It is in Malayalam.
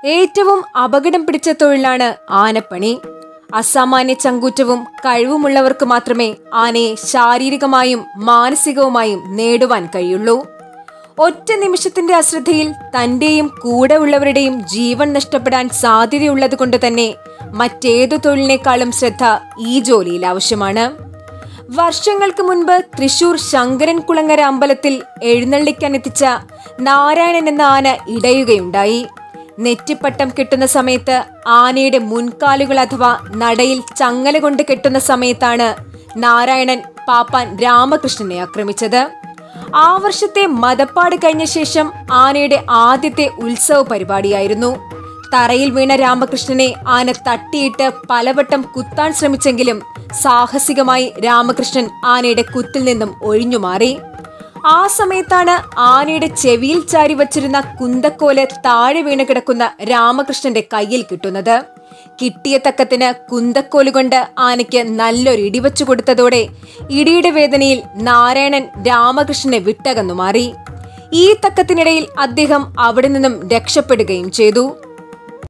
ഏറ്റവും അപകടം പിടിച്ച തൊഴിലാണ് ആനപ്പണി അസാമാന്യ ചങ്കൂറ്റവും കഴിവുമുള്ളവർക്ക് മാത്രമേ ആനയെ ശാരീരികമായും മാനസികവുമായും നേടുവാൻ കഴിയുള്ളൂ ഒറ്റ നിമിഷത്തിന്റെ അശ്രദ്ധയിൽ തന്റെയും കൂടെ ഉള്ളവരുടെയും ജീവൻ നഷ്ടപ്പെടാൻ സാധ്യതയുള്ളത് കൊണ്ട് തന്നെ മറ്റേതു തൊഴിലിനേക്കാളും ശ്രദ്ധ ഈ ജോലിയിൽ ആവശ്യമാണ് വർഷങ്ങൾക്ക് മുൻപ് തൃശൂർ ശങ്കരൻ കുളങ്ങര അമ്പലത്തിൽ എഴുന്നള്ളിക്കാനെത്തിച്ച നാരായണൻ എന്ന ആന ഇടയുകയുണ്ടായി നെറ്റിപ്പട്ടം കെട്ടുന്ന സമയത്ത് ആനയുടെ മുൻകാലുകൾ അഥവാ നടയിൽ ചങ്ങല കൊണ്ട് കെട്ടുന്ന സമയത്താണ് നാരായണൻ പാപ്പാൻ രാമകൃഷ്ണനെ ആക്രമിച്ചത് ആ വർഷത്തെ മതപ്പാട് കഴിഞ്ഞ ശേഷം ആനയുടെ ആദ്യത്തെ ഉത്സവ പരിപാടിയായിരുന്നു തറയിൽ വീണ രാമകൃഷ്ണനെ ആന തട്ടിയിട്ട് പലവട്ടം കുത്താൻ ശ്രമിച്ചെങ്കിലും സാഹസികമായി രാമകൃഷ്ണൻ ആനയുടെ കുത്തിൽ നിന്നും ഒഴിഞ്ഞുമാറി ആ സമയത്താണ് ആനയുടെ ചെവിയിൽ ചാരി വച്ചിരുന്ന കുന്തക്കോല് താഴെ വീണ് കിടക്കുന്ന രാമകൃഷ്ണന്റെ കയ്യിൽ കിട്ടുന്നത് കിട്ടിയ തക്കത്തിന് കുന്തക്കോല് കൊണ്ട് ആനയ്ക്ക് നല്ലൊരു ഇടിവച്ചു കൊടുത്തതോടെ ഇടിയുടെ വേദനയിൽ നാരായണൻ രാമകൃഷ്ണനെ വിട്ടകന്നു മാറി ഈ തക്കത്തിനിടയിൽ അദ്ദേഹം അവിടെ നിന്നും രക്ഷപ്പെടുകയും ചെയ്തു